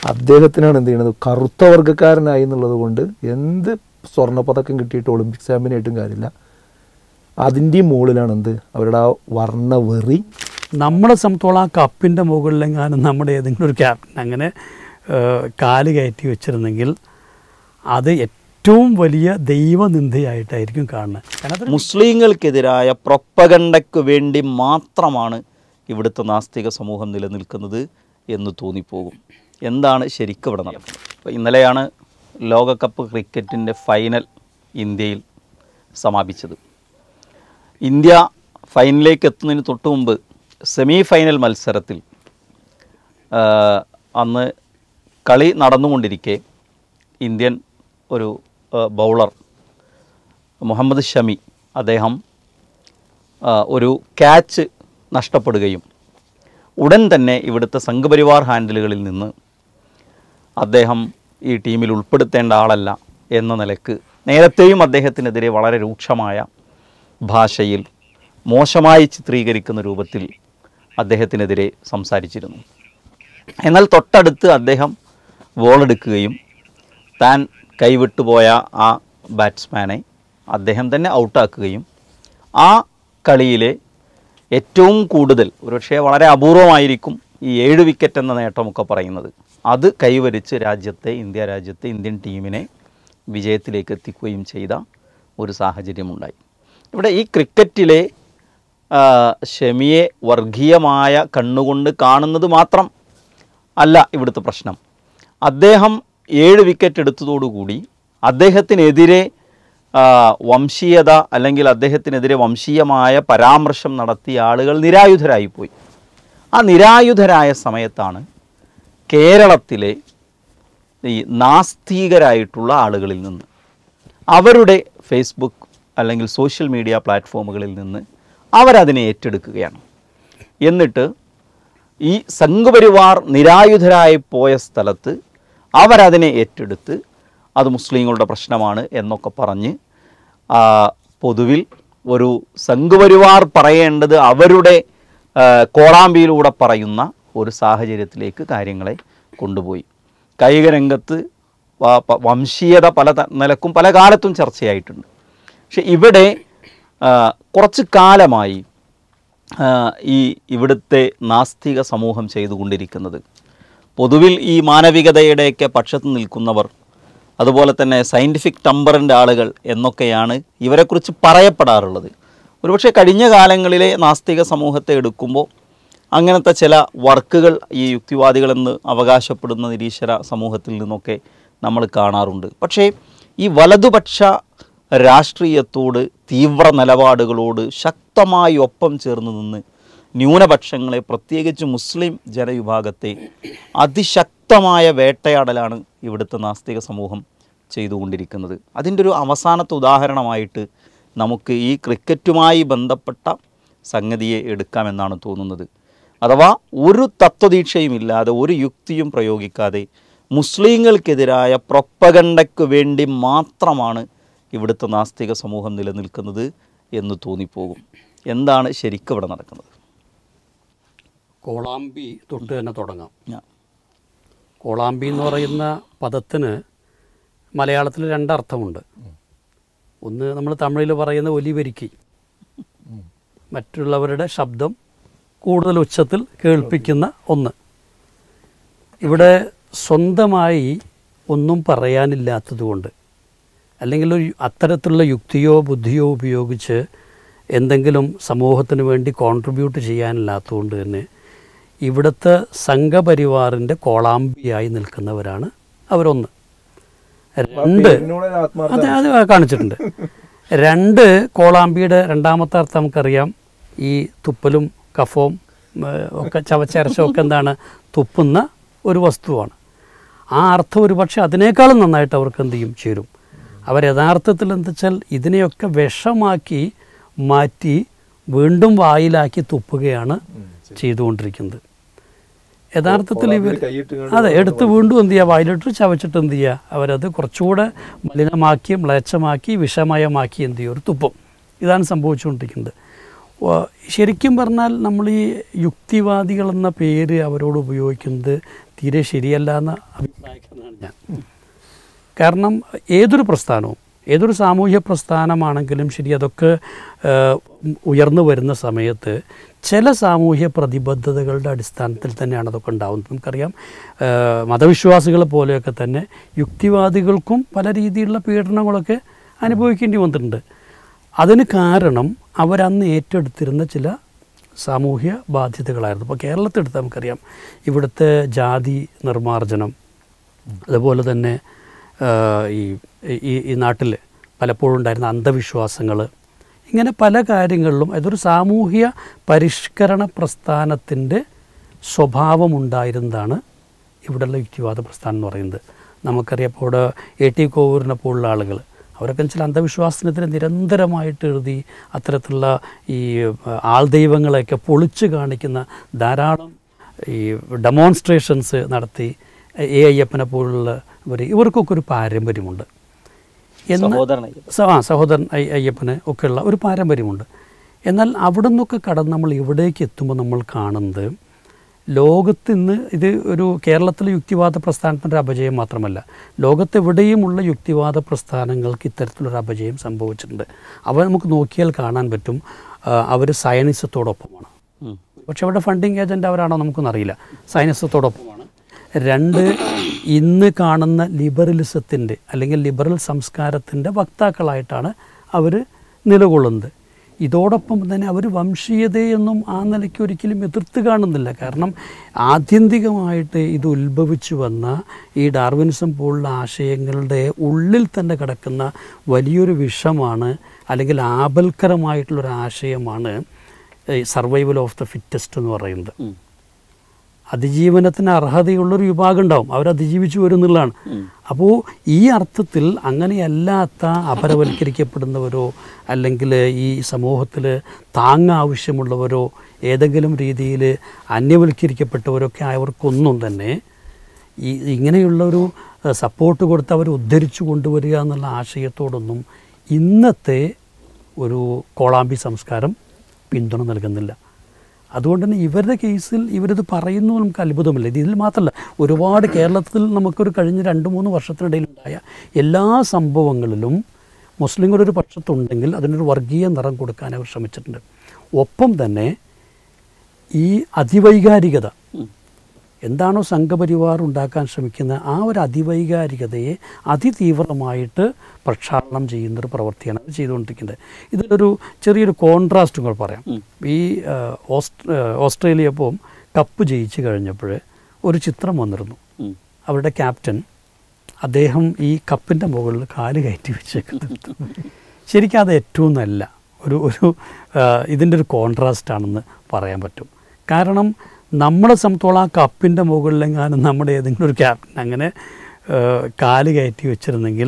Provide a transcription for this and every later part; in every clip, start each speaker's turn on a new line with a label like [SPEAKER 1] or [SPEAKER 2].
[SPEAKER 1] അദ്ദേഹത്തിനാണ് എന്ത് ചെയ്യണത് കറുത്ത വർഗ്ഗക്കാരനായി എന്നുള്ളത് കൊണ്ട് എന്ത് സ്വർണ്ണ പതക്കം കിട്ടിയിട്ട് ഒളിമ്പിക്സ് ചാമ്പ്യനായിട്ടും കാര്യമില്ല അതിൻ്റെയും മുകളിലാണ് എന്ത് അവരുടെ ആ വർണ്ണ വെറി
[SPEAKER 2] നമ്മളെ സംബന്ധിച്ചോളം ആ കപ്പിൻ്റെ മുകളിലെങ്ങാനും നമ്മുടെ ഏതെങ്കിലും ഒരു ക്യാപ്റ്റൻ അങ്ങനെ ഏഹ്, കാല് കയറ്റി വെച്ചിരുന്നെങ്കിൽ അത് ഏറ്റവും വലിയ ദൈവനിന്ദയായിട്ടായിരിക്കും കാണുന്നത് കാരണം അതൊരു
[SPEAKER 3] മുസ്ലിങ്ങൾക്കെതിരായ പ്രൊപ്പഗണ്ടയ്ക്ക് വേണ്ടി മാത്രമാണ് ഇവിടുത്തെ നാസ്തിക സമൂഹം നിലനിൽക്കുന്നത് എന്ന് തോന്നിപ്പോകും എന്താണ് ശരിക്കും ഇവിടെ നടക്കുന്നത് ഇപ്പോൾ ഇന്നലെയാണ് ലോകകപ്പ് ക്രിക്കറ്റിൻ്റെ ഫൈനൽ ഇന്ത്യയിൽ സമാപിച്ചത് ഇന്ത്യ ഫൈനലിലേക്ക് എത്തുന്നതിന് തൊട്ട് മുമ്പ് സെമി ഫൈനൽ മത്സരത്തിൽ ആ, അന്ന് കളി നടന്നുകൊണ്ടിരിക്കെ ഇന്ത്യൻ ഒരു ആ, ബൗളർ മുഹമ്മദ് ഷമി അദ്ദേഹം ആ, ഒരു ക്യാച്ച് നഷ്ടപ്പെടുകയും ഉടൻ തന്നെ ഇവിടുത്തെ സംഘപരിവാർ ഹാൻഡിലുകളിൽ നിന്ന് അദ്ദേഹം ഈ ടീമിൽ ഉൾപ്പെടുത്തേണ്ട ആളല്ല എന്ന നിലക്ക് നേരത്തെയും അദ്ദേഹത്തിനെതിരെ വളരെ രൂക്ഷമായ ഭാഷയിൽ മോശമായി ചിത്രീകരിക്കുന്ന രൂപത്തിൽ അദ്ദേഹത്തിനെതിരെ സംസാരിച്ചിരുന്നു എന്നാൽ തൊട്ടടുത്ത് അദ്ദേഹം ബോളെടുക്കുകയും താൻ കൈവിട്ടുപോയ ആ ബാറ്റ്സ്മാനെ അദ്ദേഹം തന്നെ ഔട്ടാക്കുകയും ആ കളിയിലെ ഏറ്റവും കൂടുതൽ ഒരുപക്ഷെ വളരെ അപൂർവമായിരിക്കും ഈ ഏഴ് വിക്കറ്റ് എന്ന നേട്ടമൊക്കെ പറയുന്നത് അത് കൈവരിച്ച് രാജ്യത്തെ ഇന്ത്യ രാജ്യത്തെ ഇന്ത്യൻ ടീമിനെ വിജയത്തിലേക്ക് എത്തിക്കുകയും ചെയ്ത ഒരു സാഹചര്യമുണ്ടായി ഇവിടെ ഈ ക്രിക്കറ്റിലെ ആ, ഷമിയെ വർഗീയമായ കണ്ണുകൊണ്ട് കാണുന്നത് മാത്രം അല്ല ഇവിടുത്തെ പ്രശ്നം അദ്ദേഹം ഏഴ് വിക്കറ്റ് എടുത്തതോടുകൂടി അദ്ദേഹത്തിനെതിരെ ആ, വംശീയത അല്ലെങ്കിൽ അദ്ദേഹത്തിനെതിരെ വംശീയമായ പരാമർശം നടത്തിയ ആളുകൾ നിരായുധരായിപ്പോയി ആ നിരായുധരായ സമയത്താണ് കേരളത്തിലെ ഈ നാസ്തികരായിട്ടുള്ള ആളുകളിൽ നിന്ന് അവരുടെ ഫേസ്ബുക്ക് അല്ലെങ്കിൽ സോഷ്യൽ മീഡിയ പ്ലാറ്റ്ഫോമുകളിൽ നിന്ന് അവരതിനെ ഏറ്റെടുക്കുകയാണ് എന്നിട്ട് ഈ സംഘപരിവാർ നിരായുധരായി പോയ സ്ഥലത്ത് അവരതിനെ ഏറ്റെടുത്ത് അത് മുസ്ലിങ്ങളുടെ പ്രശ്നമാണ് എന്നൊക്കെ പറഞ്ഞ് ആ, പൊതുവിൽ ഒരു സംഘപരിവാർ പറയേണ്ടത് അവരുടെ ആ, കോളാമ്പിയിലൂടെ പറയുന്ന ഒരു സാഹചര്യത്തിലേക്ക് കാര്യങ്ങളെ കൊണ്ടുപോയി കായിക രംഗത്ത് വ- പ- വംശീയത പല ത- നിലക്കും പല കാലത്തും ചർച്ചയായിട്ടുണ്ട് പക്ഷെ ഇവിടെ ആ, കുറച്ച് കാലമായി ആ, ഈ ഇവിടുത്തെ നാസ്തിക സമൂഹം ചെയ്തുകൊണ്ടിരിക്കുന്നത് പൊതുവിൽ ഈ മാനവികതയുടെയൊക്കെ പക്ഷത്ത് നിൽക്കുന്നവർ അതുപോലെ തന്നെ സയൻറ്റിഫിക് ടമ്പറിൻ്റെ ആളുകൾ എന്നൊക്കെയാണ് ഇവരെക്കുറിച്ച് പറയപ്പെടാറുള്ളത് ഒരുപക്ഷെ കഴിഞ്ഞ കാലങ്ങളിലെ നാസ്തിക സമൂഹത്തെ എടുക്കുമ്പോൾ അങ്ങനത്തെ ചില വർക്കുകൾ ഈ യുക്തിവാദികളെന്ന് അവകാശപ്പെടുന്ന നിരീശ്വര സമൂഹത്തിൽ നിന്നൊക്കെ നമ്മൾ കാണാറുണ്ട് പക്ഷേ ഈ വലതുപക്ഷ രാഷ്ട്രീയത്തോട് തീവ്ര നിലപാടുകളോട് ശക്തമായി ഒപ്പം ചേർന്ന് നിന്ന് ന്യൂനപക്ഷങ്ങളെ പ്രത്യേകിച്ച് മുസ്ലിം ജനവിഭാഗത്തെ അതിശക്തമായ വേട്ടയാടലാണ് ഇവിടുത്തെ നാസ്തിക സമൂഹം ചെയ്തുകൊണ്ടിരിക്കുന്നത് അതിൻ്റെ ഒരു അവസാനത്തെ ഉദാഹരണമായിട്ട് നമുക്ക് ഈ ക്രിക്കറ്റുമായി ബന്ധപ്പെട്ട സംഗതിയെ എടുക്കാമെന്നാണ് തോന്നുന്നത് അഥവാ ഒരു തത്വദീക്ഷയും ഇല്ലാതെ ഒരു യുക്തിയും പ്രയോഗിക്കാതെ മുസ്ലിങ്ങൾക്കെതിരായ പ്രൊപ്പഗണ്ടയ്ക്ക് വേണ്ടി മാത്രമാണ് ഇവിടുത്തെ നാസ്തിക സമൂഹം നിലനിൽക്കുന്നത് എന്ന് തോന്നിപ്പോകും എന്താണ് ശരിക്കും ഇവിടെ നടക്കുന്നത്
[SPEAKER 2] കോളാമ്പി തൊട്ട് തന്നെ തുടങ്ങാം
[SPEAKER 3] ഞാൻ
[SPEAKER 2] കോളാമ്പി എന്ന് പറയുന്ന പദത്തിന് മലയാളത്തിൽ രണ്ടർത്ഥമുണ്ട് ഒന്ന് നമ്മൾ തമിഴിൽ പറയുന്ന ഒലിവരിക്കി മറ്റുള്ളവരുടെ ശബ്ദം കൂടുതൽ ഉച്ചത്തിൽ കേൾപ്പിക്കുന്ന ഒന്ന് ഇവിടെ സ്വന്തമായി ഒന്നും പറയാനില്ലാത്തതുകൊണ്ട് അല്ലെങ്കിൽ ഒരു അത്തരത്തിലുള്ള യുക്തിയോ ബുദ്ധിയോ ഉപയോഗിച്ച് എന്തെങ്കിലും സമൂഹത്തിന് വേണ്ടി കോൺട്രിബ്യൂട്ട് ചെയ്യാനില്ലാത്തതുകൊണ്ട് തന്നെ ഇവിടുത്തെ സംഘപരിവാറിൻ്റെ കോളാമ്പിയായി നിൽക്കുന്നവരാണ് അവരൊന്ന് രണ്ട് അതെ അത് കാണിച്ചിട്ടുണ്ട് രണ്ട് കോളാമ്പിയുടെ രണ്ടാമത്തെ അർത്ഥം നമുക്കറിയാം ഈ തുപ്പലും കഫവും ഏഹ്, ഒക്കെ ചവച്ചരച്ചും ഒക്കെ എന്താണ് തുപ്പുന്ന ഒരു വസ്തുവാണ് ആ അർത്ഥം ഒരുപക്ഷെ അതിനേക്കാളും നന്നായിട്ട് അവർക്ക് എന്ത് ചെയ്യും ചേരും അവർ യഥാർത്ഥത്തിൽ എന്താ വെച്ചാൽ ഇതിനെയൊക്കെ വിഷമാക്കി മാറ്റി വീണ്ടും വായിലാക്കി തുപ്പുകയാണ് ചെയ്തുകൊണ്ടിരിക്കുന്നത് യഥാർത്ഥത്തിൽ ഇവർ അതെ എടുത്ത് വീണ്ടും എന്ത് ചെയ്യുക വയലിട്ട് ചവച്ചിട്ട് എന്ത് ചെയ്യുക അവരത് കുറച്ചുകൂടെ മലിനമാക്കി മ്ലേച്ഛമാക്കി വിഷമയമാക്കി എന്ത് ചെയ്യും ഒരു തുപ്പും ഇതാണ് സംഭവിച്ചുകൊണ്ടിരിക്കുന്നത് വ- ശരിക്കും പറഞ്ഞാൽ നമ്മൾ ഈ യുക്തിവാദികൾ എന്ന പേര് അവരോട് ഉപയോഗിക്കുന്നത് തീരെ ശരിയല്ല എന്ന അഭിപ്രായക്കാരനാണ് ഞാൻ കാരണം ഏതൊരു പ്രസ്ഥാനവും ഏതൊരു സാമൂഹ്യ പ്രസ്ഥാനമാണെങ്കിലും ശരി അതൊക്കെ ഏഹ്, ഉയർന്നു വരുന്ന സമയത്ത് ചില സാമൂഹ്യ പ്രതിബദ്ധതകളുടെ അടിസ്ഥാനത്തിൽ തന്നെയാണ് അതൊക്കെ ഉണ്ടാകുന്നത് നമുക്കറിയാം ഏഹ്, മതവിശ്വാസികളെ പോലെയൊക്കെ തന്നെ യുക്തിവാദികൾക്കും പല രീതിയിലുള്ള പീഡനങ്ങളൊക്കെ അനുഭവിക്കേണ്ടി വന്നിട്ടുണ്ട് അതിന് കാരണം അവരന്ന് ഏറ്റെടുത്തിരുന്ന ചില സാമൂഹ്യ ബാധ്യതകളായിരുന്നു ഇപ്പോൾ കേരളത്തെടുത്ത് നമുക്കറിയാം ഇവിടുത്തെ ജാതി നിർമ്മാർജ്ജനം അതുപോലെ തന്നെ ആ, ഈ ഈ ഈ നാട്ടിൽ പലപ്പോഴും ഉണ്ടായിരുന്ന അന്ധവിശ്വാസങ്ങൾ ഇങ്ങനെ പല കാര്യങ്ങളിലും അതൊരു സാമൂഹ്യ പരിഷ്കരണ പ്രസ്ഥാനത്തിൻ്റെ സ്വഭാവമുണ്ടായിരുന്നതാണ് ഇവിടെയുള്ള യുക്തിവാദ പ്രസ്ഥാനം എന്ന് പറയുന്നത് നമുക്കറിയാം ഇപ്പോൾ ഇവിടെ എ ടി കോവൂരിനെ പോലുള്ള ആളുകൾ അവരൊക്കെ ചില അന്ധവിശ്വാസത്തിനെതിരെ നിരന്തരമായിട്ട് എഴുതി അത്തരത്തിലുള്ള ഈ ആ, ആൾദൈവങ്ങളെയൊക്കെ പൊളിച്ചു കാണിക്കുന്ന ധാരാളം ഈ ഡെമോൺസ്ട്രേഷൻസ് നടത്തി എ അയ്യപ്പനെ പോലുള്ള ഇവർ ഇവർക്കൊക്കെ ഒരു പാരമ്പര്യമുണ്ട് എന്നാൽ
[SPEAKER 3] സഹോദരനായി
[SPEAKER 2] സ- ആ സഹോദരൻ അയ്യ- അയ്യപ്പന് ഒക്കെയുള്ള ഒരു പാരമ്പര്യമുണ്ട് എന്നാൽ അവിടെ നിന്നൊക്കെ കടന്ന് നമ്മൾ ഇവിടേക്ക് എത്തുമ്പോൾ നമ്മൾ കാണുന്നത് ലോകത്ത് ഇന്ന് ഇത് ഒരു കേരളത്തിലെ യുക്തിവാദ പ്രസ്ഥാനത്തിൻ്റെ അപജയം മാത്രമല്ല ലോകത്തെവിടെയുമുള്ള യുക്തിവാദ പ്രസ്ഥാനങ്ങൾക്ക് ഇത്തരത്തിലൊരു അപജയം സംഭവിച്ചിട്ടുണ്ട് അവ നമുക്ക് നോക്കിയാൽ കാണാൻ പറ്റും അവർ സയനിസത്തോടൊപ്പമാണ്
[SPEAKER 3] ഉം.
[SPEAKER 2] പക്ഷെ അവരുടെ ഫണ്ടിങ് ഏജൻ്റ് അവരാണോ നമുക്കൊന്നും അറിയില്ല സയനിസത്തോടൊപ്പമാണ് രണ്ട് ഇന്ന് കാണുന്ന ലിബറലിസത്തിൻ്റെ അല്ലെങ്കിൽ ലിബറൽ സംസ്കാരത്തിൻ്റെ വക്താക്കളായിട്ടാണ് അവർ നിലകൊള്ളുന്നത് ഇതോടൊപ്പം തന്നെ അവർ വംശീയതയൊന്നും ആ നിലയ്ക്ക് ഒരിക്കലും എതിർത്ത് കാണുന്നില്ല കാരണം ആത്യന്തികമായിട്ട് ഇത് ഉത്ഭവിച്ചു വന്ന ഈ ഡാർവിനിസം പോലുള്ള ആശയങ്ങളുടെ ഉള്ളിൽ തന്നെ കിടക്കുന്ന വലിയൊരു വിഷമാണ് അല്ലെങ്കിൽ ആപൽക്കരമായിട്ടുള്ളൊരു ആശയമാണ് സർവൈവൽ ഓഫ് ദ ഫിറ്റസ്റ്റ് എന്ന് പറയുന്നത്
[SPEAKER 3] ഉം.
[SPEAKER 2] അതിജീവനത്തിന് അർഹതയുള്ളൊരു വിഭാഗം ഉണ്ടാവും അവർ അതിജീവിച്ചു വരും എന്നുള്ളതാണ് അപ്പോൾ ഈ അർത്ഥത്തിൽ അങ്ങനെയല്ലാത്ത അപരവൽക്കരിക്കപ്പെടുന്നവരോ അല്ലെങ്കിൽ ഈ സമൂഹത്തിൽ താങ്ങ ആവശ്യമുള്ളവരോ ഏതെങ്കിലും രീതിയിൽ അന്യവൽക്കരിക്കപ്പെട്ടവരൊക്കെ ആയവർക്കൊന്നും തന്നെ ഈ ഇങ്ങനെയുള്ളൊരു സപ്പോർട്ട് കൊടുത്ത് അവർ ഉദ്ധരിച്ചു കൊണ്ടുവരിക എന്നുള്ള ആശയത്തോടൊന്നും ഇന്നത്തെ ഒരു കോളാമ്പി സംസ്കാരം പിന്തുണ നൽകുന്നില്ല അതുകൊണ്ട് തന്നെ ഇവരുടെ കേസിൽ ഇവരിത് പറയുന്നു നമുക്ക് അത്ഭുതമില്ല ഇത് ഇതിൽ മാത്രമല്ല ഒരുപാട് കേരളത്തിൽ നമുക്കൊരു കഴിഞ്ഞ രണ്ട് മൂന്ന് വർഷത്തിനിടയിലുണ്ടായ എല്ലാ സംഭവങ്ങളിലും മുസ്ലിങ്ങളൊരു പക്ഷത്തുണ്ടെങ്കിൽ അതിനൊരു വർഗീയ നിറം കൊടുക്കാൻ അവർ ശ്രമിച്ചിട്ടുണ്ട് ഒപ്പം തന്നെ ഈ അതിവൈകാരികത എന്താണോ സംഘപരിവാർ ഉണ്ടാക്കാൻ ശ്രമിക്കുന്ന ആ ഒരു അതിവൈകാരികതയെ അതിതീവ്രമായിട്ട് പ്രക്ഷാളനം ചെയ്യുന്നൊരു പ്രവൃത്തിയാണ് അത് ചെയ്തുകൊണ്ടിരിക്കുന്നത് ഇതിലൊരു ചെറിയൊരു കോൺട്രാസ്റ്റ് കൂടെ പറയാം ഈ ആ, ഓസ്റ്റ് ആ, ഓസ്ട്രേലിയ ഇപ്പം കപ്പ് ജയിച്ച് കഴിഞ്ഞപ്പോൾ ഒരു ചിത്രം വന്നിരുന്നു
[SPEAKER 3] ഉം.
[SPEAKER 2] അവരുടെ ക്യാപ്റ്റൻ അദ്ദേഹം ഈ കപ്പിൻ്റെ മുകളിൽ കാല് കയറ്റി വെച്ചേക്കുന്നത് ശരിക്കും അത് ഏറ്റവും നല്ല ഒരു ഒരു ഇതിൻ്റെ ഒരു കോൺട്രാസ്റ്റ് ആണെന്ന് പറയാൻ പറ്റും കാരണം നമ്മളെ സംബന്ധിച്ചോളം ആ കപ്പിൻ്റെ മുകളിലെങ്ങാനും നമ്മുടെ ഏതെങ്കിലും ഒരു ക്യാപ്റ്റൻ അങ്ങനെ ആ, കാല് കയറ്റി വെച്ചിരുന്നെങ്കിൽ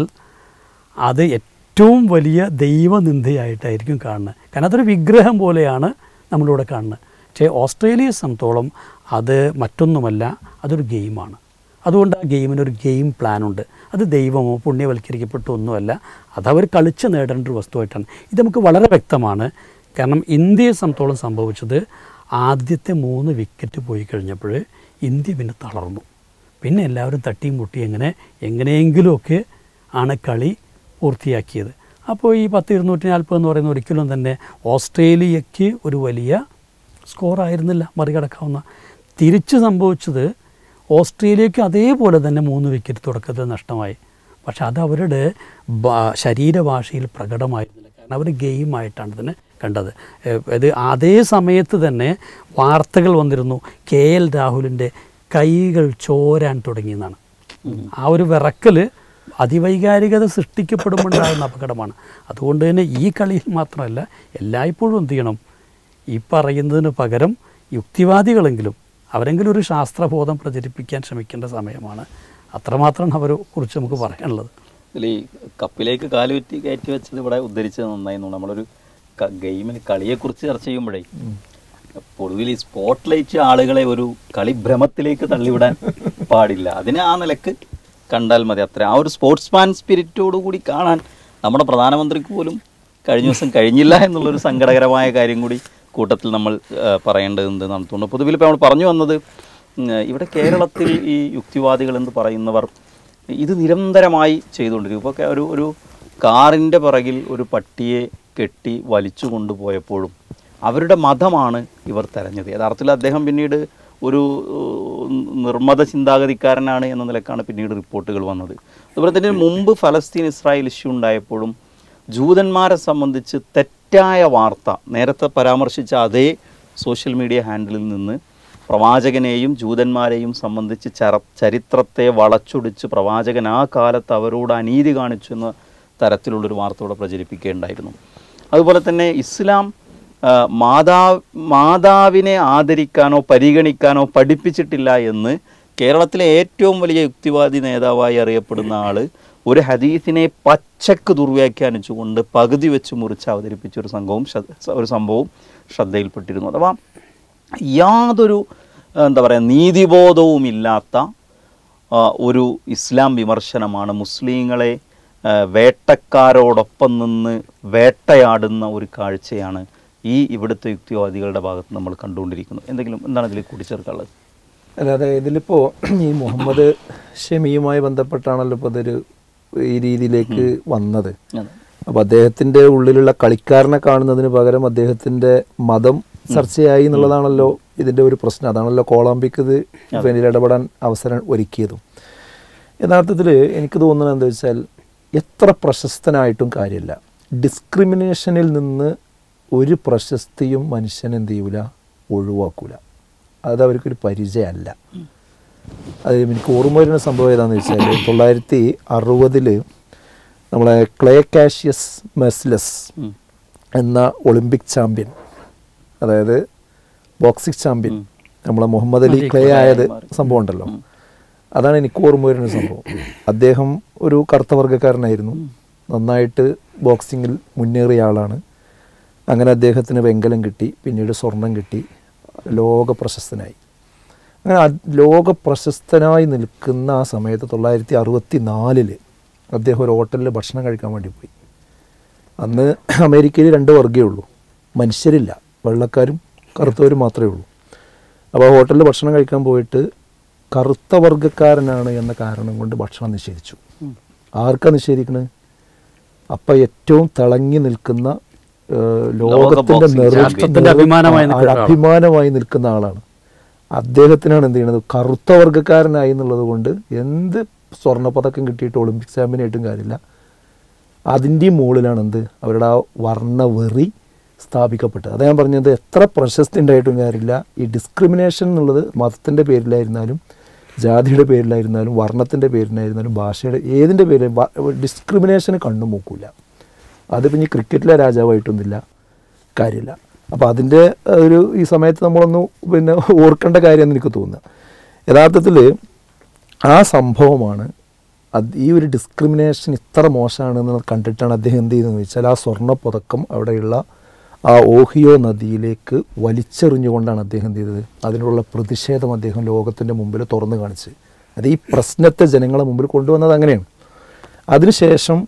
[SPEAKER 2] അത് ഏറ്റവും വലിയ ദൈവനിന്ദയായിട്ടായിരിക്കും കാണുന്നത് കാരണം അതൊരു വിഗ്രഹം പോലെയാണ് നമ്മളിവിടെ കാണുന്നത് പക്ഷേ ഓസ്ട്രേലിയയെ സംബന്ധിച്ചോളം അത് മറ്റൊന്നുമല്ല അതൊരു ഗെയിമാണ് അതുകൊണ്ട് ആ ഗെയിമിനൊരു ഗെയിം പ്ലാനുണ്ട് അത് ദൈവമോ പുണ്യവൽക്കരിക്കപ്പെട്ടോ ഒന്നുമല്ല അതവർ കളിച്ച് നേടേണ്ട ഒരു വസ്തുവായിട്ടാണ് ഇത് നമുക്ക് വളരെ വ്യക്തമാണ് കാരണം ഇന്ത്യയെ സംബന്ധിച്ചോളം സംഭവിച്ചത് ആദ്യത്തെ മൂന്ന് വിക്കറ്റ് പോയി കഴിഞ്ഞപ്പോൾ ഇന്ത്യ പിന്നെ തളർന്നു പിന്നെ എല്ലാവരും തട്ടിയും മുട്ടി എങ്ങനെ എങ്ങനെയെങ്കിലുമൊക്കെ ആണ് കളി പൂർത്തിയാക്കിയത് അപ്പോൾ ഈ പത്ത് ഇരുന്നൂറ്റി നാൽപ്പത് എന്ന് പറയുന്ന ഒരിക്കലും തന്നെ ഓസ്ട്രേലിയയ്ക്ക് ഒരു വലിയ സ്കോർ ആയിരുന്നില്ല മറികടക്കാവുന്ന തിരിച്ച് സംഭവിച്ചത് ഓസ്ട്രേലിയക്ക് അതേപോലെ തന്നെ മൂന്ന് വിക്കറ്റ് തുടക്കത്തിൽ നഷ്ടമായി പക്ഷെ അത് അവരുടെ ഭാ- ശരീരഭാഷയിൽ പ്രകടമായിരുന്നില്ല കാരണം അവർ ഗെയിമായിട്ടാണ് ഇതിനെ കണ്ടത് ഏഹ് ഇത് അതേ സമയത്ത് തന്നെ വാർത്തകൾ വന്നിരുന്നു കെ എൽ രാഹുലിൻ്റെ കൈകൾ ചോരാൻ തുടങ്ങിയെന്നാണ് ആ ഒരു വിറക്കൽ അതിവൈകാരികത സൃഷ്ടിക്കപ്പെടുമ്പോഴുണ്ടാകുന്ന അപകടമാണ് അതുകൊണ്ട് തന്നെ ഈ കളിയിൽ മാത്രമല്ല എല്ലായ്പ്പോഴും എന്ത് ചെയ്യണം ഈ പറയുന്നതിന് പകരം യുക്തിവാദികളെങ്കിലും അവരെങ്കിലും ഒരു ശാസ്ത്രബോധം പ്രചരിപ്പിക്കാൻ ശ്രമിക്കേണ്ട സമയമാണ് അത്രമാത്രമാണ് അവരെ കുറിച്ച് നമുക്ക് പറയാനുള്ളത്
[SPEAKER 3] ഇതിൽ ഈ കപ്പിലേക്ക് കാലുറ്റി കയറ്റി വെച്ചത് ഇവിടെ ഉദ്ധരിച്ചത് നന്നായി തോന്നുന്നു നമ്മളൊരു ക- ഗെയിമിന് കളിയെക്കുറിച്ച് ചർച്ച ചെയ്യുമ്പോഴേ പൊതുവിൽ ഈ സ്പോട്ട് ലൈറ്റ് ആളുകളെ ഒരു കളിഭ്രമത്തിലേക്ക് തള്ളിവിടാൻ പാടില്ല അതിനെ ആ നിലക്ക് കണ്ടാൽ മതി അത്ര ആ ഒരു സ്പോർട്സ്മാൻ സ്പിരിറ്റോടു കൂടി കാണാൻ നമ്മുടെ പ്രധാനമന്ത്രിക്ക് പോലും കഴിഞ്ഞ ദിവസം കഴിഞ്ഞില്ല എന്നുള്ളൊരു സങ്കടകരമായ കാര്യം കൂടി കൂട്ടത്തിൽ നമ്മൾ ആ, പറയേണ്ടതുണ്ട് എന്നാണ് തോന്നുന്നു പൊതുവിൽ ഇപ്പോൾ നമ്മൾ പറഞ്ഞു വന്നത് ഉം, ഇവിടെ കേരളത്തിൽ ഈ യുക്തിവാദികൾ എന്ന് പറയുന്നവർ ഇത് നിരന്തരമായി ചെയ്തുകൊണ്ടിരിക്കും ഇപ്പോൾ ഒരു ഒരു കാറിൻ്റെ പിറകിൽ ഒരു പട്ടിയെ കെട്ടി വലിച്ചു കൊണ്ടുപോയപ്പോഴും അവരുടെ മതമാണ് ഇവർ തെരഞ്ഞത് യഥാർത്ഥത്തിൽ അദ്ദേഹം പിന്നീട് ഒരു ഉം, നിർമ്മത ചിന്താഗതിക്കാരനാണ് എന്ന നിലക്കാണ് പിന്നീട് റിപ്പോർട്ടുകൾ വന്നത് അതുപോലെ തന്നെ മുമ്പ് ഫലസ്തീൻ ഇസ്രായേൽ ഇഷ്യൂ ഉണ്ടായപ്പോഴും ജൂതന്മാരെ സംബന്ധിച്ച് തെറ്റായ വാർത്ത നേരത്തെ പരാമർശിച്ച അതേ സോഷ്യൽ മീഡിയ ഹാൻഡിലിൽ നിന്ന് പ്രവാചകനെയും ജൂതന്മാരെയും സംബന്ധിച്ച് ചര ചരിത്രത്തെ വളച്ചൊടിച്ച് പ്രവാചകൻ ആ കാലത്ത് അവരോട് അനീതി കാണിച്ചു എന്ന തരത്തിലുള്ളൊരു വാർത്ത ഇവിടെ പ്രചരിപ്പിക്കുകയുണ്ടായിരുന്നു അതുപോലെ തന്നെ ഇസ്ലാം ആ, മാതാ മാതാവിനെ ആദരിക്കാനോ പരിഗണിക്കാനോ പഠിപ്പിച്ചിട്ടില്ല എന്ന് കേരളത്തിലെ ഏറ്റവും വലിയ യുക്തിവാദി നേതാവായി അറിയപ്പെടുന്ന ആള് ഒരു ഹദീസിനെ പച്ചക്ക് ദുർവ്യാഖ്യാനിച്ചുകൊണ്ട് പകുതി വെച്ച് മുറിച്ച് അവതരിപ്പിച്ച ഒരു സംഭവം ശ്രദ്ധ- ഒരു സംഭവം ശ്രദ്ധയിൽപ്പെട്ടിരുന്നു അഥവാ യാതൊരു ആ, എന്താ പറയുക നീതിബോധവുമില്ലാത്ത ആ, ഒരു ഇസ്ലാം വിമർശനമാണ് മുസ്ലിങ്ങളെ ആ, വേട്ടക്കാരോടൊപ്പം നിന്ന് വേട്ടയാടുന്ന ഒരു കാഴ്ചയാണ് ഈ ഇവിടുത്തെ യുക്തിവാദികളുടെ ഭാഗത്ത് നമ്മൾ കണ്ടുകൊണ്ടിരിക്കുന്നത് എന്തെങ്കിലും എന്താണ് ഇതിൽ കൂട്ടിച്ചേർക്കാനുള്ളത്
[SPEAKER 1] അല്ലാതെ ഇതിലിപ്പോൾ ഈ മുഹമ്മദ് ഷമിയുമായി ബന്ധപ്പെട്ടാണല്ലോ ഇപ്പോൾ ഇതൊരു ഈ രീതിയിലേക്ക് വന്നത്
[SPEAKER 3] അതെ.
[SPEAKER 1] അപ്പോൾ അദ്ദേഹത്തിൻ്റെ ഉള്ളിലുള്ള കളിക്കാരനെ കാണുന്നതിന് പകരം അദ്ദേഹത്തിൻ്റെ മതം ചർച്ചയായി എന്നുള്ളതാണല്ലോ ഇതിൻ്റെ ഒരു പ്രശ്നം അതാണല്ലോ കോളാമ്പിക്ക് ഇത് പിന്നിൽ ഇടപെടാൻ അവസരം ഒരുക്കിയതും യഥാർത്ഥത്തിൽ എനിക്ക് തോന്നുന്നത് എന്താ വെച്ചാൽ എത്ര പ്രശസ്തനായിട്ടും കാര്യമില്ല ഡിസ്ക്രിമിനേഷനിൽ നിന്ന് ഒരു പ്രശസ്തിയും മനുഷ്യൻ എന്ത് ചെയ്യൂല ഒഴിവാക്കൂല അത് അവർക്കൊരു പരിചയമല്ല അത് എനിക്ക് ഓർമ്മ വരുന്ന സംഭവം ഏതാണെന്ന് വെച്ചാൽ തൊള്ളായിരത്തി അറുപതിൽ നമ്മളെ ക്ലേ കാഷ്യസ് മെസ്ലസ്
[SPEAKER 3] ഉം.
[SPEAKER 1] എന്ന ഒളിമ്പിക് ചാമ്പ്യൻ അതായത് ബോക്സിംഗ് ചാമ്പ്യൻ നമ്മളെ മുഹമ്മദ് അലി ക്ലേ ആയത് സംഭവം ഉണ്ടല്ലോ അതാണ് എനിക്ക് ഓർമ്മ വരുന്ന സംഭവം അദ്ദേഹം ഒരു കറുത്ത വർഗ്ഗക്കാരനായിരുന്നു നന്നായിട്ട് ബോക്സിങ്ങിൽ മുന്നേറിയ ആളാണ് അങ്ങനെ അദ്ദേഹത്തിന് വെങ്കലം കിട്ടി പിന്നീട് സ്വർണം കിട്ടി ലോക പ്രശസ്തനായി അങ്ങനെ അ- ലോക പ്രശസ്തനായി നിൽക്കുന്ന ആ സമയത്ത് തൊള്ളായിരത്തി അറുപത്തി നാലില് അദ്ദേഹം ഒരു ഹോട്ടലിൽ ഭക്ഷണം കഴിക്കാൻ വേണ്ടി പോയി അന്ന് അമേരിക്കയിൽ രണ്ട് വർഗ്ഗേ ഉള്ളൂ മനുഷ്യരില്ല വെള്ളക്കാരും കറുത്തവരും മാത്രമേ ഉള്ളൂ അപ്പോൾ ആ ഹോട്ടലിൽ ഭക്ഷണം കഴിക്കാൻ പോയിട്ട് കറുത്ത വർഗ്ഗക്കാരനാണ് എന്ന കാരണം കൊണ്ട് ഭക്ഷണം നിഷേധിച്ചു ആർക്കാ നിഷേധിക്കണത് അപ്പം ഏറ്റവും തിളങ്ങി നിൽക്കുന്ന ഏഹ്, ലോകത്തിന്റെ
[SPEAKER 3] boxing
[SPEAKER 1] നിറ-
[SPEAKER 2] രാഷ്ട്രത്തിന്റെ അഭിമാനമായി
[SPEAKER 1] ആ,
[SPEAKER 2] നിൽക്കുന്ന ആളാണ്.
[SPEAKER 1] അഭിമാനമായി നിൽക്കുന്ന ആളാണ് അദ്ദേഹത്തിനാണ് എന്ത് ചെയ്യണത് കറുത്ത വർഗ്ഗക്കാരനായി എന്നുള്ളത് കൊണ്ട് എന്ത് സ്വർണ്ണ പതക്കം കിട്ടിയിട്ട് ഒളിമ്പിക് ചാമ്പ്യനായിട്ടും കാര്യമില്ല അതിൻ്റെയും മുകളിലാണ് എന്ത് അവരുടെ ആ വർണ്ണവെറി സ്ഥാപിക്കപ്പെട്ടത് അത് ഞാൻ പറഞ്ഞത് എത്ര പ്രശസ്തി ഉണ്ടായിട്ടും കാര്യമില്ല ഈ ഡിസ്ക്രിമിനേഷൻ എന്നുള്ളത് മതത്തിൻ്റെ പേരിലായിരുന്നാലും ജാതിയുടെ പേരിലായിരുന്നാലും വർണ്ണത്തിൻ്റെ പേരിലായിരുന്നാലും ഭാഷയുടെ ഏതിൻ്റെ പേരിലും ഡിസ്ക്രിമിനേഷന് കണ്ണു മൂക്കൂല അത് പിന്നെ ക്രിക്കറ്റിലെ രാജാവായിട്ടൊന്നുമില്ല കാര്യമില്ല അപ്പോൾ അതിൻ്റെ ഒരു ഈ സമയത്ത് നമ്മളൊന്ന് പിന്നെ ഓർക്കേണ്ട കാര്യമെന്ന് എനിക്ക് തോന്നുക യഥാർത്ഥത്തിൽ ആ സംഭവമാണ് അത് ഈ ഒരു ഡിസ്ക്രിമിനേഷൻ ഇത്ര മോശമാണെന്ന് കണ്ടിട്ടാണ് അദ്ദേഹം എന്ത് ചെയ്തതെന്ന് വെച്ചാൽ ആ സ്വർണ്ണ പുതക്കം അവിടെയുള്ള ആ ഓഹിയോ നദിയിലേക്ക് വലിച്ചെറിഞ്ഞുകൊണ്ടാണ് അദ്ദേഹം എന്ത് ചെയ്തത് അതിനുള്ള പ്രതിഷേധം അദ്ദേഹം ലോകത്തിൻ്റെ മുമ്പിൽ തുറന്നു കാണിച്ച് അത് ഈ പ്രശ്നത്തെ ജനങ്ങളെ മുമ്പിൽ കൊണ്ടുവന്നത് അങ്ങനെയാണ് അതിനുശേഷം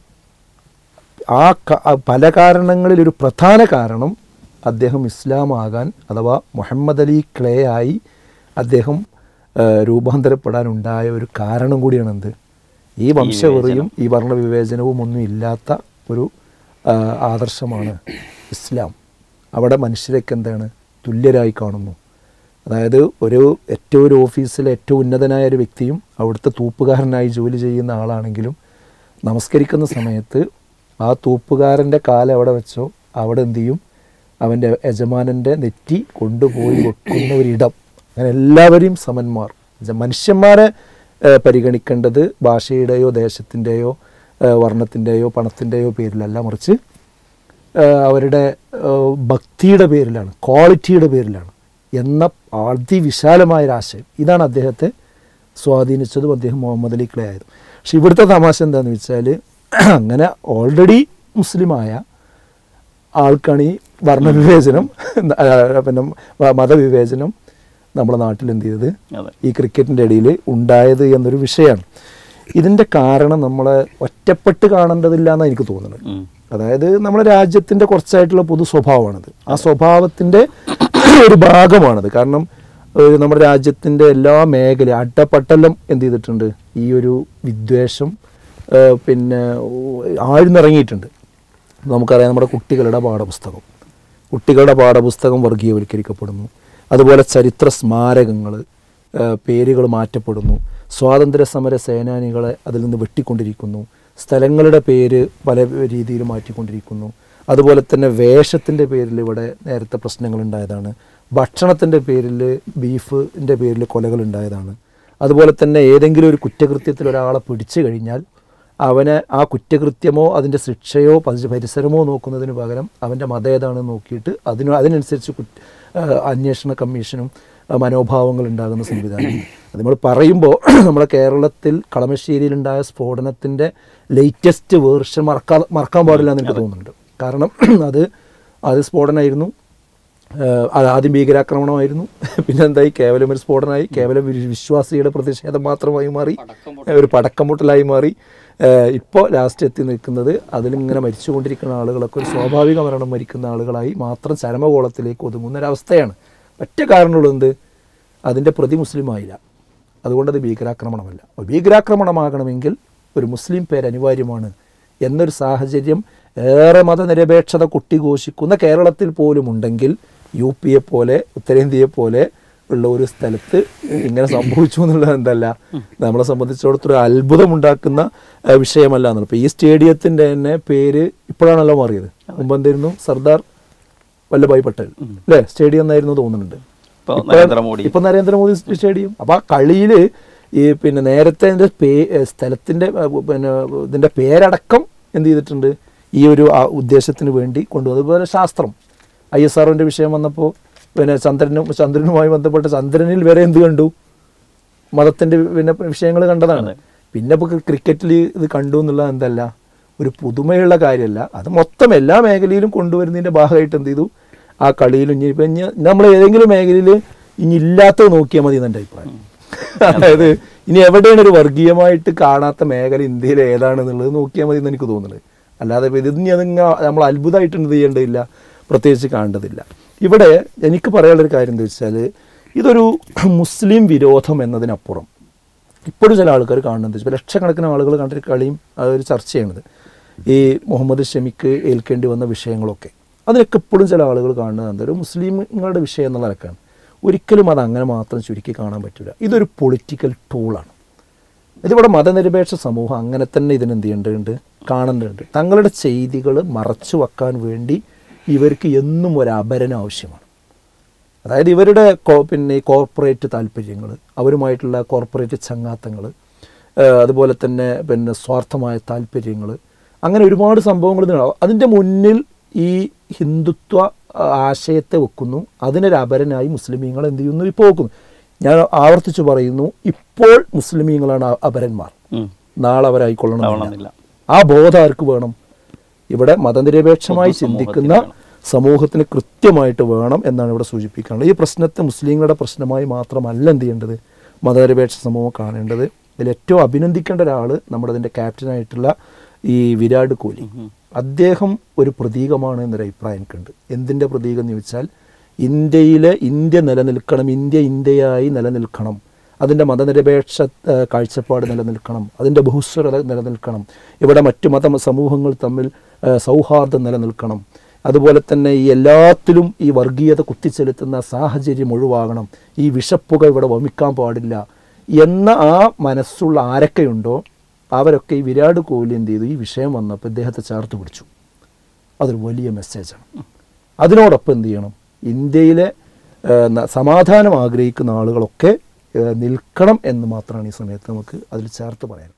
[SPEAKER 1] ആ ക- ആ പല കാരണങ്ങളിൽ ഒരു പ്രധാന കാരണം അദ്ദേഹം ഇസ്ലാം ആകാൻ അഥവാ മുഹമ്മദ് അലി ക്ലേ ആയി അദ്ദേഹം ആ, രൂപാന്തരപ്പെടാനുണ്ടായ ഒരു കാരണം കൂടിയാണ് എന്ത് ഈ വംശവെറിയും ഈ വർണ്ണവിവേചനവും ഒന്നും ഇല്ലാത്ത ഒരു ആ, ആദർശമാണ് ഇസ്ലാം അവിടെ മനുഷ്യരൊക്കെ എന്താണ് തുല്യരായി കാണുന്നു അതായത് ഒരു ഏറ്റവും ഒരു ഓഫീസിലെ ഏറ്റവും ഉന്നതനായ ഒരു വ്യക്തിയും അവിടുത്തെ തൂപ്പുകാരനായി ജോലി ചെയ്യുന്ന ആളാണെങ്കിലും നമസ്കരിക്കുന്ന സമയത്ത് ആ തൂപ്പുകാരൻ്റെ കാലം എവിടെ വെച്ചോ അവിടെ എന്ത് ചെയ്യും അവൻ്റെ യജമാനൻ്റെ നെറ്റി കൊണ്ടുപോയി വെക്കുന്ന ഒരിടം അങ്ങനെ എല്ലാവരെയും സമന്മാർ ജ- മനുഷ്യന്മാരെ ഏഹ്, പരിഗണിക്കേണ്ടത് ഭാഷയുടെയോ ദേശത്തിൻ്റെയോ വർണ്ണത്തിൻ്റെയോ പണത്തിൻ്റെയോ പേരിലല്ല മറിച്ച് ഏഹ്, അവരുടെ ഏഹ്, ഭക്തിയുടെ പേരിലാണ് ക്വാളിറ്റിയുടെ പേരിലാണ് എന്ന അതിവിശാലമായ ഒരു ആശയം ഇതാണ് അദ്ദേഹത്തെ സ്വാധീനിച്ചതും അദ്ദേഹം മുഹമ്മദ് അലി ക്ലേ ആയത് പക്ഷെ ഇവിടുത്തെ തമാശ എന്താണെന്ന് വെച്ചാൽ അങ്ങനെ ഓൾറെഡി മുസ്ലിമായ ആൾക്കാണ് ഈ വർണ്ണവിവേചനം ആ, പിന്നെ മ- മതവിവേചനം നമ്മുടെ നാട്ടിൽ എന്ത് ചെയ്തത്
[SPEAKER 3] അതെ
[SPEAKER 1] ഈ ക്രിക്കറ്റിൻ്റെ ഇടയിൽ ഉണ്ടായത് എന്നൊരു വിഷയമാണ് ഇതിൻ്റെ കാരണം നമ്മളെ ഒറ്റപ്പെട്ട് കാണേണ്ടതില്ല എന്നാണ് എനിക്ക് തോന്നുന്നത്
[SPEAKER 3] ഉം.
[SPEAKER 1] അതായത് നമ്മുടെ രാജ്യത്തിൻ്റെ കുറച്ചായിട്ടുള്ള പൊതു സ്വഭാവമാണത് ആ സ്വഭാവത്തിൻ്റെ ഒരു ഭാഗമാണത് കാരണം ഒരു നമ്മുടെ രാജ്യത്തിൻ്റെ എല്ലാ മേഖല അട്ടപ്പട്ടെല്ലാം എന്ത് ചെയ്തിട്ടുണ്ട് ഈ ഒരു വിദ്വേഷം ആ, പിന്നെ ഓ- ആഴ്ന്നിറങ്ങിയിട്ടുണ്ട് നമുക്കറിയാം നമ്മുടെ കുട്ടികളുടെ പാഠപുസ്തകം കുട്ടികളുടെ പാഠപുസ്തകം വർഗീയവൽക്കരിക്കപ്പെടുന്നു അതുപോലെ ചരിത്ര സ്മാരകങ്ങൾ പേരുകൾ മാറ്റപ്പെടുന്നു സ്വാതന്ത്ര്യ സമര സേനാനികളെ അതിൽ നിന്ന് വെട്ടിക്കൊണ്ടിരിക്കുന്നു സ്ഥലങ്ങളുടെ പേര് പല രീതിയിൽ മാറ്റിക്കൊണ്ടിരിക്കുന്നു അതുപോലെ തന്നെ വേഷത്തിൻ്റെ പേരിൽ ഇവിടെ നേരത്തെ പ്രശ്നങ്ങൾ ഉണ്ടായതാണ് ഭക്ഷണത്തിൻ്റെ പേരിൽ ബീഫിൻ്റെ പേരിൽ കൊലകൾ ഉണ്ടായതാണ് അതുപോലെ തന്നെ ഏതെങ്കിലും ഒരു കുറ്റകൃത്യത്തിൽ ഒരാളെ പിടിച്ചു കഴിഞ്ഞാൽ അവനെ ആ കുറ്റകൃത്യമോ അതിൻ്റെ ശിക്ഷയോ പരി- പരിസരമോ നോക്കുന്നതിന് പകരം അവൻ്റെ മതം ഏതാണെന്ന് നോക്കിയിട്ട് അതിന് അതിനനുസരിച്ച് കുറ്റ ആ, അന്വേഷണ കമ്മീഷനും ആ, മനോഭാവങ്ങൾ ഉണ്ടാകുന്ന സംവിധാനം അത് നമ്മൾ പറയുമ്പോൾ നമ്മുടെ കേരളത്തിൽ കളമശ്ശേരിയിലുണ്ടായ സ്ഫോടനത്തിൻ്റെ ലേറ്റസ്റ്റ് വേർഷൻ മറക്കാൻ മറക്കാൻ പാടില്ല എന്ന് എനിക്ക് തോന്നുന്നുണ്ട് കാരണം അത് അത് സ്ഫോടനമായിരുന്നു ഏഹ് അത് ആദ്യം ഭീകരാക്രമണമായിരുന്നു പിന്നെ എന്തായി കേവലം ഒരു സ്ഫോടനമായി കേവലം ഒരു വിശ്വാസിയുടെ പ്രതിഷേധം മാത്രമായി മാറി ഒരു പടക്കം പൊട്ടലായി മാറി ഇപ്പോൾ ലാസ്റ്റ് എത്തി നിൽക്കുന്നത് അതിലിങ്ങനെ മരിച്ചുകൊണ്ടിരിക്കുന്ന ആളുകളൊക്കെ ഒരു സ്വാഭാവിക മരണം മരിക്കുന്ന ആളുകളായി മാത്രം ചരമകോളത്തിലേക്ക് ഒതുങ്ങുന്ന ഒരവസ്ഥയാണ് ഒറ്റ കാരണമുള്ളത് എന്ത് അതിൻ്റെ പ്രതി മുസ്ലിം ആയില്ല അതുകൊണ്ട് അത് ഭീകരാക്രമണമല്ല അപ്പോൾ ഭീകരാക്രമണമാകണമെങ്കിൽ ഒരു മുസ്ലിം പേര് അനിവാര്യമാണ് എന്നൊരു സാഹചര്യം ഏറെ മതനിരപേക്ഷത കുട്ടിഘോഷിക്കുന്ന കേരളത്തിൽ പോലും ഉണ്ടെങ്കിൽ യു പിയെ പോലെ ഉത്തരേന്ത്യയെ പോലെ ഉള്ള ഒരു സ്ഥലത്ത് ഇങ്ങനെ സംഭവിച്ചു എന്നുള്ളത് എന്തല്ല നമ്മളെ സംബന്ധിച്ചിടത്തോളം ഒരു അത്ഭുതമുണ്ടാക്കുന്ന ഏഹ്, വിഷയമല്ല എന്നുള്ളത് ഇപ്പോൾ ഈ സ്റ്റേഡിയത്തിൻ്റെ തന്നെ പേര് ഇപ്പോഴാണല്ലോ മാറിയത് മുമ്പ് എന്തായിരുന്നു സർദാർ വല്ലഭായ് പട്ടേൽ അല്ലേ സ്റ്റേഡിയം എന്നായിരുന്നു തോന്നുന്നുണ്ട്
[SPEAKER 3] ഇപ്പൊ
[SPEAKER 1] ഇപ്പൊ-
[SPEAKER 3] നരേന്ദ്രമോദി
[SPEAKER 1] ഇപ്പൊ നരേന്ദ്രമോദി സ്റ്റേഡിയം അപ്പൊ ആ കളിയില് ഈ പിന്നെ നേരത്തെ അതിന്റെ പേ ഏ, സ്ഥലത്തിന്റെ ഏ, പിന്നെ ഇതിന്റെ പേരടക്കം എന്ത് ചെയ്തിട്ടുണ്ട് ഈ ഒരു ആ ഉദ്ദേശത്തിന് വേണ്ടി കൊണ്ടുവന്നു അതുപോലെ ശാസ്ത്രം ഐ എസ് ആർഒന്റെ വിഷയം വന്നപ്പോൾ പിന്നെ ചന്ദ്രനും ചന്ദ്രനുമായി ബന്ധപ്പെട്ട് ചന്ദ്രനിൽ വരെ എന്ത് കണ്ടു മതത്തിന്റെ പിന്നെ വിഷയങ്ങൾ കണ്ടതാണ് പിന്നെ ഇപ്പോൾ ക്രിക്കറ്റിൽ ഇത് കണ്ടു എന്നുള്ളത് എന്തല്ല ഒരു പുതുമയുള്ള കാര്യമല്ല അത് മൊത്തം എല്ലാ മേഖലയിലും കൊണ്ടുവരുന്നതിന്റെ ഭാഗമായിട്ട് എന്ത് ചെയ്തു ആ കളിയിലും ഇനി ഇപ്പം ഇനി നമ്മൾ ഏതെങ്കിലും മേഖലയിൽ ഇനി ഇല്ലാത്തത് നോക്കിയാൽ മതി എന്നെ അഭിപ്രായം അതായത് ഇനി എവിടെയാണ് ഒരു വർഗീയമായിട്ട് കാണാത്ത മേഖല ഇന്ത്യയിൽ ഏതാണെന്നുള്ളത് നോക്കിയാൽ മതി എന്ന് എനിക്ക് തോന്നുന്നത് അല്ലാതെ ഇപ്പൊ ഇത് ഇനി അതിങ്ങ നമ്മൾ അത്ഭുതമായിട്ട് എന്ത് ചെയ്യേണ്ടതില്ല പ്രത്യേകിച്ച് കാണേണ്ടതില്ല ഇവിടെ എനിക്ക് പറയാനുള്ളൊരു കാര്യം എന്താ വെച്ചാൽ ഇതൊരു മുസ്ലിം വിരോധം എന്നതിനപ്പുറം ഇപ്പോഴും ചില ആൾക്കാർ കാണുന്നത് ഇപ്പോൾ ലക്ഷക്കണക്കിന് ആളുകൾ കണ്ടൊരു കളിയും ആ ഒരു ചർച്ചയാണിത് ഈ മുഹമ്മദ് ഷമിക്ക് ഏൽക്കേണ്ടി വന്ന വിഷയങ്ങളൊക്കെ അതിനൊക്കെ ഇപ്പോഴും ചില ആളുകൾ കാണുന്നത് എന്താ ഒരു മുസ്ലിങ്ങളുടെ വിഷയം എന്നുള്ള നിലക്കാണ് ഒരിക്കലും അത് അങ്ങനെ മാത്രം ചുരുക്കി കാണാൻ പറ്റില്ല ഇതൊരു പൊളിറ്റിക്കൽ ടൂളാണ് ഇതിവിടെ മതനിരപേക്ഷ സമൂഹം അങ്ങനെ തന്നെ ഇതിനെന്ത് ചെയ്യേണ്ടതുണ്ട് കാണേണ്ടതുണ്ട് തങ്ങളുടെ ചെയ്തികൾ മറച്ചു വെക്കാൻ വേണ്ടി ഇവർക്ക് എന്നും ഒരു അപരന ആവശ്യമാണ് അതായത് ഇവരുടെ കോ- പിന്നെ ഈ കോർപ്പറേറ്റ് താല്പര്യങ്ങൾ അവരുമായിട്ടുള്ള കോർപ്പറേറ്റ് ചങ്ങാത്തങ്ങൾ അതുപോലെ തന്നെ പിന്നെ സ്വാർത്ഥമായ താല്പര്യങ്ങൾ അങ്ങനെ ഒരുപാട് സംഭവങ്ങൾ ഇതിനുണ്ടാവും അതിൻ്റെ മുന്നിൽ ഈ ഹിന്ദുത്വ ആ, ആശയത്തെ വെക്കുന്നു അതിനൊരു അപരനായി മുസ്ലിമീങ്ങൾ എന്ത് ചെയ്യുന്നു ഇപ്പോൾ വെക്കുന്നു ഞാൻ ആവർത്തിച്ച് പറയുന്നു ഇപ്പോൾ മുസ്ലിമീങ്ങളാണ് അ- അപരന്മാർ
[SPEAKER 3] ഉം.
[SPEAKER 1] നാളെ അവരായിക്കൊള്ളണം
[SPEAKER 3] ആവണമെന്നില്ല.
[SPEAKER 1] ആ ബോധം ആർക്ക് വേണം ഇവിടെ മതനിരപേക്ഷമായി ചിന്തിക്കുന്ന സമൂഹത്തിന് കൃത്യമായിട്ട് വേണം എന്നാണ് ഇവിടെ സൂചിപ്പിക്കാനുള്ളത് ഈ പ്രശ്നത്തെ മുസ്ലിങ്ങളുടെ പ്രശ്നമായി മാത്രമല്ല എന്ത് ചെയ്യേണ്ടത് മതനിരപേക്ഷ സമൂഹം കാണേണ്ടത് ഇതിൽ ഏറ്റവും അഭിനന്ദിക്കേണ്ട ഒരാൾ നമ്മുടെ അതിൻ്റെ ക്യാപ്റ്റനായിട്ടുള്ള ഈ വിരാട് കോഹ്ലി അദ്ദേഹം ഒരു പ്രതീകമാണ് എന്നൊരു അഭിപ്രായം എനിക്കുണ്ട് എന്തിൻ്റെ പ്രതീകം എന്ന് ചോദിച്ചാൽ ഇന്ത്യയിലെ ഇന്ത്യ നിലനിൽക്കണം ഇന്ത്യ ഇന്ത്യയായി നിലനിൽക്കണം അതിൻ്റെ മതനിരപേക്ഷ ആ, കാഴ്ചപ്പാട് നിലനിൽക്കണം അതിൻ്റെ ബഹുസ്വരത നിലനിൽക്കണം ഇവിടെ മറ്റു മത സമൂഹങ്ങൾ തമ്മിൽ ആ, സൗഹാർദ്ദം നിലനിൽക്കണം അതുപോലെ തന്നെ ഈ എല്ലാത്തിലും ഈ വർഗീയത കുത്തിച്ചെലുത്തുന്ന സാഹചര്യം ഒഴിവാകണം ഈ വിഷപ്പുക ഇവിടെ വമിക്കാൻ പാടില്ല എന്ന ആ മനസ്സുള്ള ആരൊക്കെയുണ്ടോ അവരൊക്കെ ഈ വിരാട് കോഹ്ലി എന്ത് ചെയ്തു ഈ വിഷയം വന്നപ്പോൾ ഇദ്ദേഹത്തെ ചേർത്ത് പിടിച്ചു അതൊരു വലിയ മെസ്സേജാണ് അതിനോടൊപ്പം എന്ത് ചെയ്യണം ഇന്ത്യയിലെ ആ, ന- സമാധാനം ആഗ്രഹിക്കുന്ന ആളുകളൊക്കെ ആ, നിൽക്കണം എന്ന് മാത്രമാണ് ഈ സമയത്ത് നമുക്ക് അതിൽ ചേർത്ത് പറയാൻ